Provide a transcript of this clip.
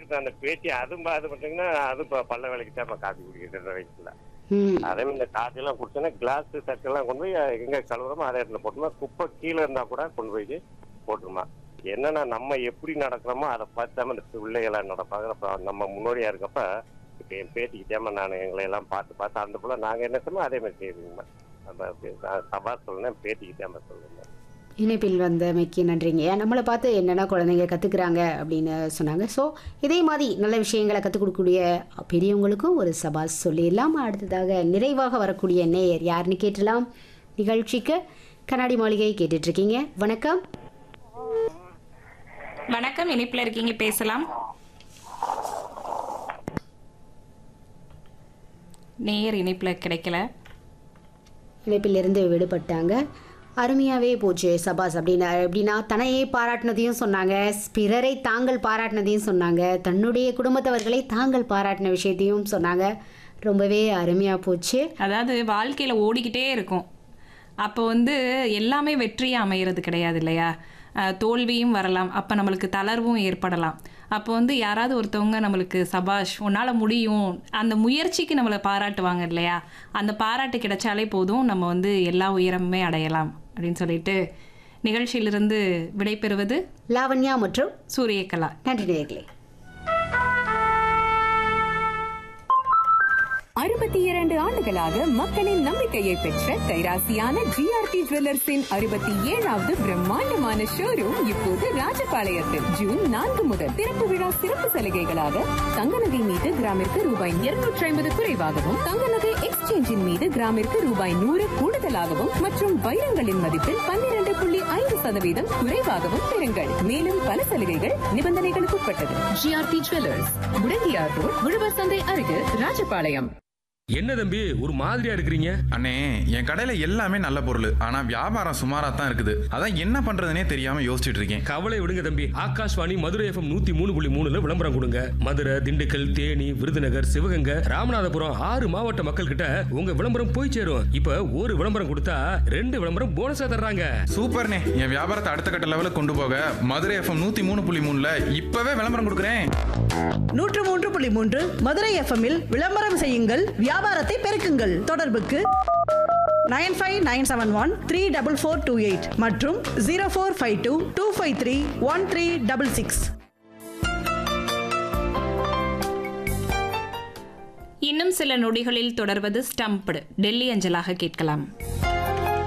பார்த்து அந்த பேட்டி அதுவும் பார்த்து பார்த்தீங்கன்னா அது இப்போ பல்ல வேலைக்கு தான் இப்போ காஃபி குடிக்கிற வயசுல ம் அதே மாதிரி இந்த காஃபி எல்லாம் குடிச்சோன்னா கிளாஸ் தட்டெல்லாம் கொண்டு போய் எங்க கழுவுறோமோ அதே இடத்துல போட்டுமா குப்பை கீழே இருந்தா கூட கொண்டு போய் போட்டுருமா என்னன்னா நம்ம எப்படி நடக்கிறோமோ அதை பார்த்து தான் இந்த பிள்ளைகளாம் நடப்பாங்க அப்புறம் நம்ம முன்னோடியா இருக்கப்ப இப்போ என் பேட்டிக்கிட்டேமா நான் எங்களை எல்லாம் பார்த்து பார்த்து அந்த போல நாங்க என்ன செய்யணும் அதே மாதிரி செய்யுங்கம்மா நம்ம அப்படி நான் சபா சொல்லணும் பேட்டிக்கிட்டேமா சொல்லுங்க இணைப்பில் வந்தமைக்கு நன்றிங்க நம்மளை பார்த்து என்னென்ன குழந்தைங்க கற்றுக்குறாங்க அப்படின்னு சொன்னாங்க ஸோ இதே மாதிரி நல்ல விஷயங்களை கற்றுக் கொடுக்கக்கூடிய பெரியவங்களுக்கும் ஒரு சபாஸ் சொல்லிடலாம் அடுத்ததாக நிறைவாக வரக்கூடிய நேயர் யாருன்னு கேட்டலாம் நிகழ்ச்சிக்கு கண்ணாடி மாளிகை கேட்டுட்ருக்கீங்க வணக்கம் வணக்கம் இணைப்புல இருக்கீங்க பேசலாம் நேர் இணைப்புல கிடைக்கல இணைப்பிலிருந்து விடுபட்டாங்க அருமையாகவே போச்சு சபாஸ் அப்படின்னா எப்படின்னா தன்னையே பாராட்டினதையும் சொன்னாங்க பிறரை தாங்கள் பாராட்டினதையும் சொன்னாங்க தன்னுடைய குடும்பத்தவர்களை தாங்கள் பாராட்டின விஷயத்தையும் சொன்னாங்க ரொம்பவே அருமையாக போச்சு அதாவது வாழ்க்கையில ஓடிக்கிட்டே இருக்கும் அப்போ வந்து எல்லாமே வெற்றியா அமையிறது கிடையாது இல்லையா அஹ் தோல்வியும் வரலாம் அப்போ நம்மளுக்கு தளர்வும் ஏற்படலாம் அப்போ வந்து யாராவது ஒருத்தவங்க நம்மளுக்கு சபாஷ் உன்னால் முடியும் அந்த முயற்சிக்கு நம்மளை பாராட்டுவாங்க இல்லையா அந்த பாராட்டு கிடைச்சாலே போதும் நம்ம வந்து எல்லா உயரமுமே அடையலாம் அப்படின்னு சொல்லிட்டு நிகழ்ச்சியிலிருந்து விடைபெறுவது லாவண்யா மற்றும் சூரியகலா நன்றி நேர்களே அறுபத்தி இரண்டு ஆண்டுகளாக மக்களின் நம்பிக்கையை பெற்ற கைராசியான ஜிஆர்டி ஜுவல்லர்ஸின் அறுபத்தி ஏழாவது பிரம்மாண்டமான ஷோரூம் இப்போது ராஜபாளையத்தில் ஜூன் நான்கு முதல் திறப்பு விழா சிறப்பு சலுகைகளாக தங்க நகை மீது கிராமிற்கு ரூபாய் இருநூற்றி ஐம்பது குறைவாகவும் தங்க நகை எக்ஸ்சேஞ்சின் மீது கிராமிற்கு ரூபாய் நூறு கூடுதலாகவும் மற்றும் வைரங்களின் மதிப்பில் பன்னிரண்டு புள்ளி ஐந்து சதவீதம் குறைவாகவும் பெறுங்கள் மேலும் பல சலுகைகள் நிபந்தனைகளுக்கு உட்பட்டது ஜிஆர்டி ஜுவல்லர்ஸ் முடங்கியார் ரோட் உழவர் சந்தை அருகே ராஜபாளையம் என்ன தம்பி ஒரு மாதிரியா இருக்கிறீங்க அண்ணே என் கடையில எல்லாமே நல்ல பொருள் ஆனா வியாபாரம் சுமாரா தான் இருக்குது அதான் என்ன பண்றதுனே தெரியாம யோசிச்சுட்டு இருக்கேன் கவலை விடுங்க தம்பி ஆகாஷ்வாணி மதுரை எஃப்எம் நூத்தி மூணு புள்ளி மூணுல விளம்பரம் கொடுங்க மதுரை திண்டுக்கல் தேனி விருதுநகர் சிவகங்கை ராமநாதபுரம் ஆறு மாவட்ட மக்கள் கிட்ட உங்க விளம்பரம் போய் சேரும் இப்ப ஒரு விளம்பரம் கொடுத்தா ரெண்டு விளம்பரம் போனஸா தர்றாங்க சூப்பர்ண்ணே என் வியாபாரத்தை அடுத்த கட்ட லெவலுக்கு கொண்டு போக மதுரை எஃப்எம் நூத்தி மூணு புள்ளி மூணுல இப்பவே விளம்பரம் கொடுக்குறேன் நூற்று மூன்று புள்ளி மூன்று மதுரை எஃப்எம்மில் விளம்பரம் செய்யுங்கள் வியாபாரத்தை பெருக்குங்கள் தொடர்புக்கு nine five nine seven one three double four two eight மற்றும் zero four five two two five three one three double six இன்னும் சில நொடிகளில் தொடர்வது ஸ்டம்ப்டு டெல்லி அஞ்சலாக கேட்கலாம்